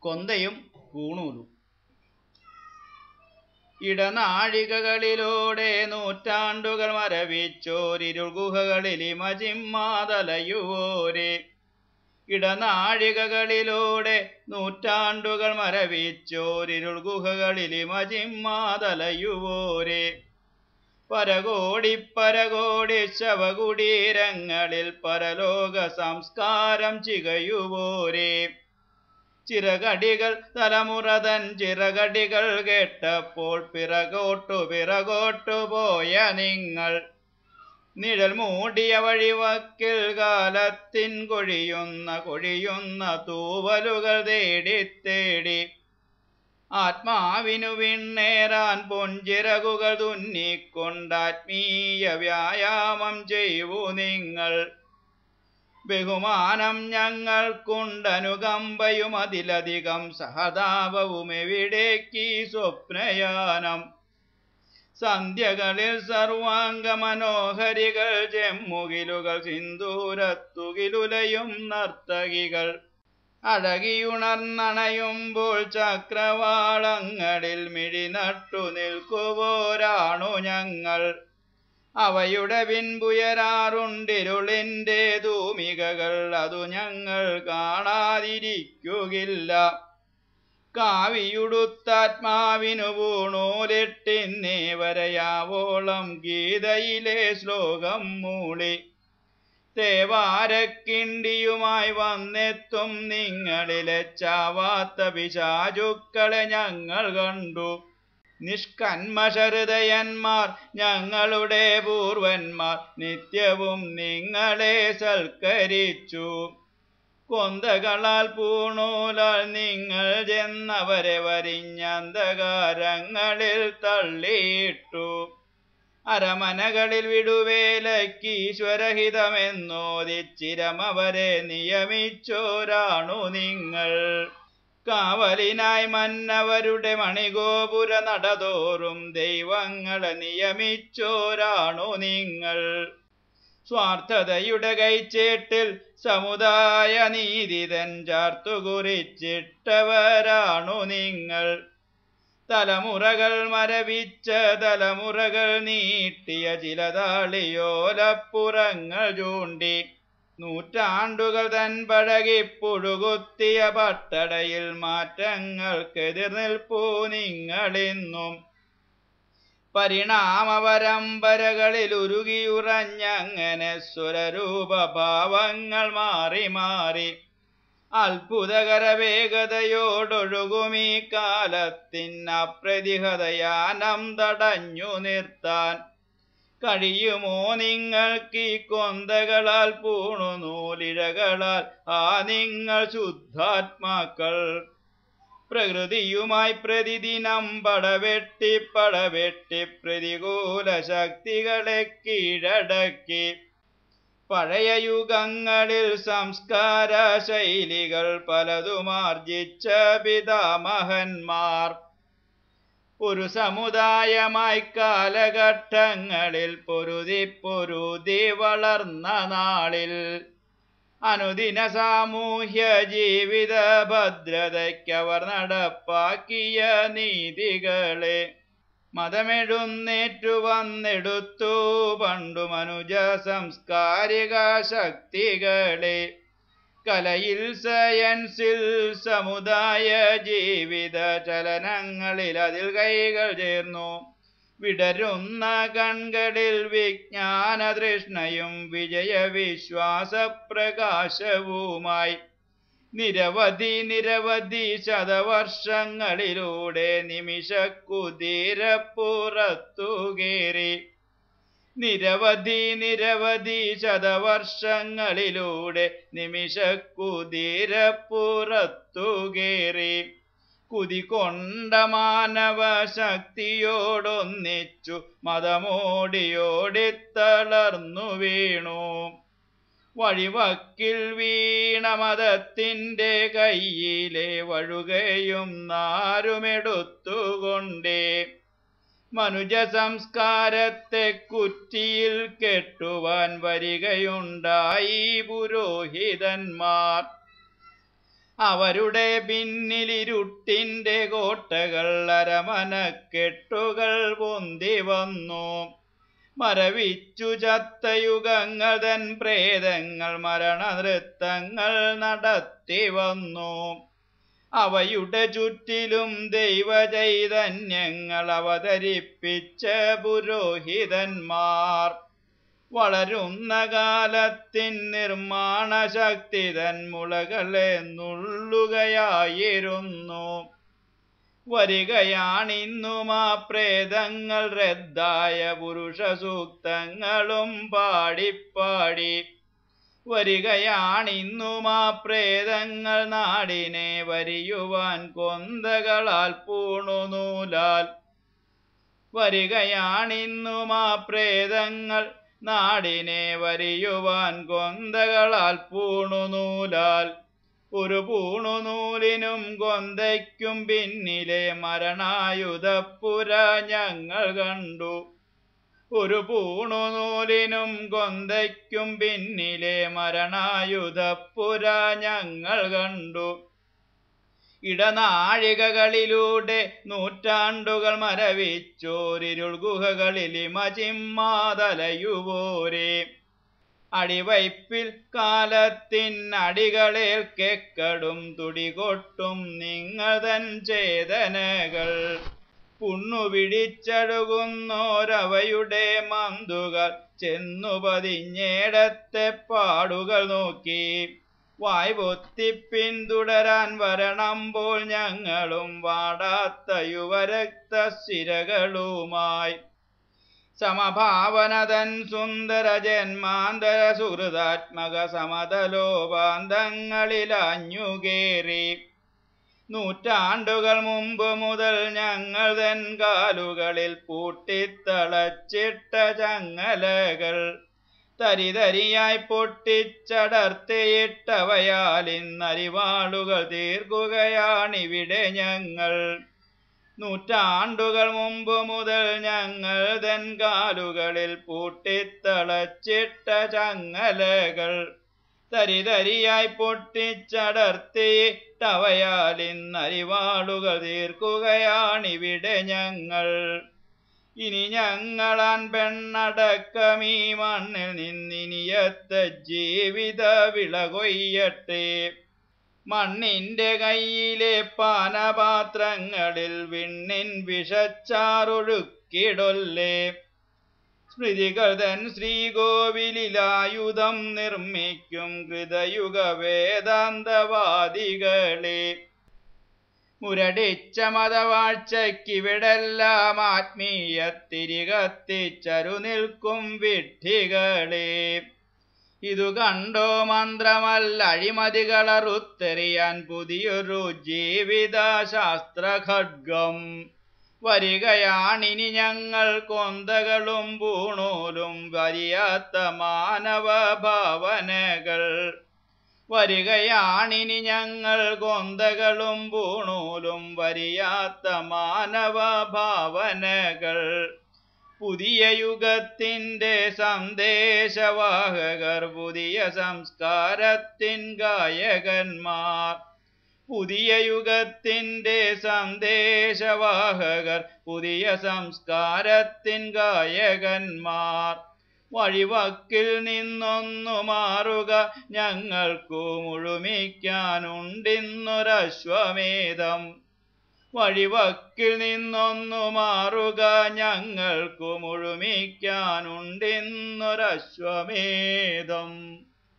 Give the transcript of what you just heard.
കൊന്തയും കൂണൂലും ഇടനാഴികകളിലൂടെ നൂറ്റാണ്ടുകൾ മരവിച്ചോരിരുൾ ഗുഹകളിൽ ഇമജിമ്മാതലയുവോരെ ഇടനാഴികകളിലൂടെ നൂറ്റാണ്ടുകൾ മരവിച്ചോരിരുൾ ഗുഹകളിൽ ഇമജിമ്മാതലയുവോരെ പരകോടി പരകോടി ശവകുടീരങ്ങളിൽ പരലോക സംസ്കാരം ചികയുവോരെ ചിറകടികൾ തലമുറതൻ ചിറകടികൾ കേട്ടപ്പോൾ പിറകോട്ടു പിറകോട്ടു പോയ നിങ്ങൾ നിഴൽ മൂടിയ വഴിവക്കിൽ കാലത്തിൻ കൊഴിയുന്ന കൊഴിയുന്ന തൂവലുകൾ തേടി തേടി ആത്മാവിനു വിണ്ണേറാൻ പൊഞ്ചിറകുകൾ തുന്നിക്കൊണ്ടാത്മീയ വ്യായാമം ചെയ്യൂ നിങ്ങൾ ബഹുമാനം ഞങ്ങൾക്കുണ്ടനുകമ്പയും അതിലധികം സഹതാപവും എവിടേക്ക് സ്വപ്നയാനം സന്ധ്യകളിൽ സർവാംഗ മനോഹരികൾ ചെമ്മുകിലുകൾ സിന്ദൂരത്തുകിലുലയും നർത്തകികൾ അഴകിയുണർന്നണയുമ്പോൾ ചക്രവാളങ്ങളിൽ മിഴി നട്ടു നിൽക്കുവോരാണു ഞങ്ങൾ അവയുടെ പിൻപുയരാറുണ്ടിരുളിൻ്റെ തൂമികകൾ അതു ഞങ്ങൾ കാണാതിരിക്കുകയില്ല കാവിയുടുത്താത്മാവിനു പൂണൂലിട്ടിന്നേ വരയാവോളം ഗീതയിലെ ശ്ലോകം മൂളി തേവാരക്കിണ്ടിയുമായി വന്നെത്തും നിങ്ങളിലെ ചാവാത്ത പിശാചുക്കളെ ഞങ്ങൾ കണ്ടു നിഷ്കന്മഷഹൃദയന്മാർ ഞങ്ങളുടെ പൂർവന്മാർ നിത്യവും നിങ്ങളെ സൽക്കരിച്ചു കൊന്തകളാൽ പൂണൂലാൽ നിങ്ങൾ ചെന്നവരെ വരിഞ്ഞന്ധകാരങ്ങളിൽ തള്ളിയിട്ടു അരമനകളിൽ വിടുവേലക്കീശ്വരഹിതമെന്നോദിച്ചിരമവരെ നിയമിച്ചോരാണു നിങ്ങൾ കാവലിനായി മന്നവരുടെ മണിഗോപുര നടതോറും ദൈവങ്ങളെ നിയമിച്ചോരാണു നിങ്ങൾ സ്വാർത്ഥതയുടെ കൈച്ചേട്ടിൽ സമുദായ നീതിതൻ ചാർത്തുകുറിച്ചിട്ടവരാണു നിങ്ങൾ തലമുറകൾ മരവിച്ച തലമുറകൾ നീട്ടിയ ചില താളിയോലപ്പുറങ്ങൾ ചൂണ്ടി നൂറ്റാണ്ടുകൾ തൻ പഴകി പുഴുകുത്തിയ പട്ടടയിൽ മാറ്റങ്ങൾക്കെതിർ നിൽപ്പൂ നിങ്ങളിന്നും പരിണാമപരമ്പരകളിൽ ഉരുകിയുറഞ്ഞങ്ങനെ സ്വരരൂപഭാവങ്ങൾ മാറി മാറി അത്ഭുതകര വേഗതയോടൊഴുകുമീ കാലത്തിനപ്രതിഹതയാനം തടഞ്ഞു നിർത്താൻ കഴിയുമോ നിങ്ങൾക്ക് ഈ കൊന്തകളാൽ പൂണു നൂലിഴകളാൽ ആ നിങ്ങൾ ശുദ്ധാത്മാക്കൾ പ്രകൃതിയുമായി പ്രതിദിനം പടവെട്ടി പടവെട്ടി പ്രതികൂല ശക്തികളെ കീഴടക്കി പഴയ യുഗങ്ങളിൽ സംസ്കാര ശൈലികൾ പലതുമാർജിച്ച പിതാമഹന്മാർ ഒരു സമുദായമായി കാലഘട്ടങ്ങളിൽ പൊരുതി പൊരുതി വളർന്ന നാളിൽ അനുദിന സാമൂഹ്യ ജീവിത ഭദ്രതയ്ക്കവർ നടപ്പാക്കിയ നീതികളെ മതമെഴുന്നേറ്റു വന്നെടുത്തു പണ്ടു മനുജ സംസ്കാരിക ശക്തികളെ കലയിൽ സയൻസിൽ സമുദായ ജീവിത ചലനങ്ങളിൽ അതിൽ കൈകൾ ചേർന്നു വിടരുന്ന കൺകളിൽ വിജ്ഞാന തൃഷ്ണയും വിജയവിശ്വാസ പ്രകാശവുമായി നിരവധി നിരവധി ശതവർഷങ്ങളിലൂടെ നിമിഷക്കുതിരപ്പുറത്തുകേറി നിരവധി നിരവധി ശതവർഷങ്ങളിലൂടെ നിമിഷക്കുതിരപ്പുറത്തുകേറി കുതികൊണ്ട മാനവ ശക്തിയോടൊന്നിച്ചു മതമോടിയോടിത്തളർന്നു വീണു വഴിവക്കിൽ വീണ മതത്തിൻ്റെ കയ്യിലെ വഴുകയും നാരുമെടുത്തുകൊണ്ടേ മനുജ സംസ്കാരത്തെ കുറ്റിയിൽ കെട്ടുവാൻ വരികയുണ്ടായി പുരോഹിതന്മാർ അവരുടെ പിന്നിലിരുട്ടിന്റെ കോട്ടകൾ അരമനക്കെട്ടുകൾ പൊന്തി വന്നു മരവിച്ചു ചത്തയുഗങ്ങൾ തൻ പ്രേതങ്ങൾ മരണനൃത്തങ്ങൾ നടത്തി വന്നു അവയുടെ ചുറ്റിലും ദൈവചൈതന്യങ്ങൾ അവതരിപ്പിച്ച പുരോഹിതന്മാർ വളരുന്ന കാലത്തിൻ നിർമ്മാണ ശക്തി തൻ മുളകളെ നുള്ളുകയായിരുന്നു വരികയാണിന്നും ആ പ്രേതങ്ങൾ റദ്ദായ പുരുഷ സൂക്തങ്ങളും പാടിപ്പാടി വരികയാണിന്നും ആ പ്രേതങ്ങൾ നാടിനെ വരിയുവാൻ കൊന്തകളാൽ പൂണുനൂലാൽ വരികയാണിന്നും ആ പ്രേതങ്ങൾ നാടിനെ വരിയുവാൻ കൊന്തകളാൽ പൂണുനൂലാൽ ഒരു പൂണുനൂലിനും കൊന്തയ്ക്കും പിന്നിലെ മരണായുധപ്പുര ഞങ്ങൾ കണ്ടു ഒരു പൂണുനൂലിനും കൊന്തയ്ക്കും പിന്നിലെ മരണായുധപ്പുര ഞങ്ങൾ കണ്ടു ഇടനാഴികകളിലൂടെ നൂറ്റാണ്ടുകൾ മരവിച്ചോരിരുൾ ഗുഹകളിൽ മചിമ്മാതലയുപോരെ അടിവയ്പിൽ കാലത്തിനടികളേൽ കെക്കടും തുടികൊട്ടും നിങ്ങൾ തൻ ചേതനകൾ പുണ്ണുപിടിച്ചടുകുന്നോരവയുടെ മന്തുകൾ ചെന്നു പതിഞ്ഞേടത്തെ പാടുകൾ നോക്കി വായ് പൊത്തി പിന്തുടരാൻ വരണമ്പോൾ ഞങ്ങളും വാടാത്ത യുവരക്ത സ്ഥിരകളുമായി സമഭാവനതൻ സുന്ദര ജന്മാന്തര സുഹൃതാത്മക സമതലോപാന്തങ്ങളിലഞ്ഞുകേറി നൂറ്റാണ്ടുകൾ മുമ്പ് മുതൽ ഞങ്ങൾ തൻ കാലുകളിൽ പൂട്ടിത്തളച്ചിട്ട ചങ്ങലകൾ തരിതരിയായി പൊട്ടിച്ചടർത്തിയിട്ടവയാൽ ഇന്നരിവാളുകൾ തീർക്കുകയാണിവിടെ ഞങ്ങൾ നൂറ്റാണ്ടുകൾ മുമ്പ് മുതൽ ഞങ്ങൾ തൻ കാലുകളിൽ പൂട്ടിത്തളച്ചിട്ട ചങ്ങലകൾ തരിതരിയായി പൊട്ടിച്ചടർത്തിയിട്ടവയാൽ ഇന്നരിവാളുകൾ തീർക്കുകയാണിവിടെ ഞങ്ങൾ ഇനി ഞങ്ങളാൻ പെണ്ണടക്കമീ മണ്ണിൽ നിന്നിനിയത്ത ജീവിത വിള കൊയ്യട്ടെ മണ്ണിന്റെ കയ്യിലെ പാനപാത്രങ്ങളിൽ വിണ്ണിൻ വിഷച്ചാറൊഴുക്കിടൊല്ലേ സ്മൃതികൾ തൻ ശ്രീകോവിലായുധം നിർമ്മിക്കും കൃതയുഗ വേദാന്തവാദികളെ മുരടിച്ച മതവാഴ്ചയ്ക്കിവിടെല്ലാം ആത്മീയത്തിരികത്തിച്ചരു നിൽക്കും വിഡ്ഢികളെ ഇതു കണ്ടോ മന്ത്രമല്ല അഴിമതികളറുത്തെറിയാൻ പുതിയൊരു ജീവിതശാസ്ത്ര ഖഡ്ഗം വരികയാണിനി ഞങ്ങൾ കൊന്തകളും പൂണൂലും വരിയാത്ത മാനവ ഭാവനകൾ വരികയാണിനി ഞങ്ങൾ കൊന്തകളും പൂണൂലും വരിയാത്ത മാനവ ഭാവനകൾ പുതിയ യുഗത്തിൻ്റെ സന്ദേശവാഹകർ പുതിയ സംസ്കാരത്തിൻ ഗായകന്മാർ പുതിയ യുഗത്തിൻ്റെ സന്ദേശവാഹകർ പുതിയ സംസ്കാരത്തിൻ ഗായകന്മാർ വഴിവക്കിൽ നിന്നൊന്നു മാറുക ഞങ്ങൾക്കു മുഴുമിക്കാനുണ്ടിന്നൊരശ്വമേധം വഴിവക്കിൽ നിന്നൊന്നു മാറുക ഞങ്ങൾക്കു മുഴുമിക്കാനുണ്ടിന്നൊരശ്വമേധം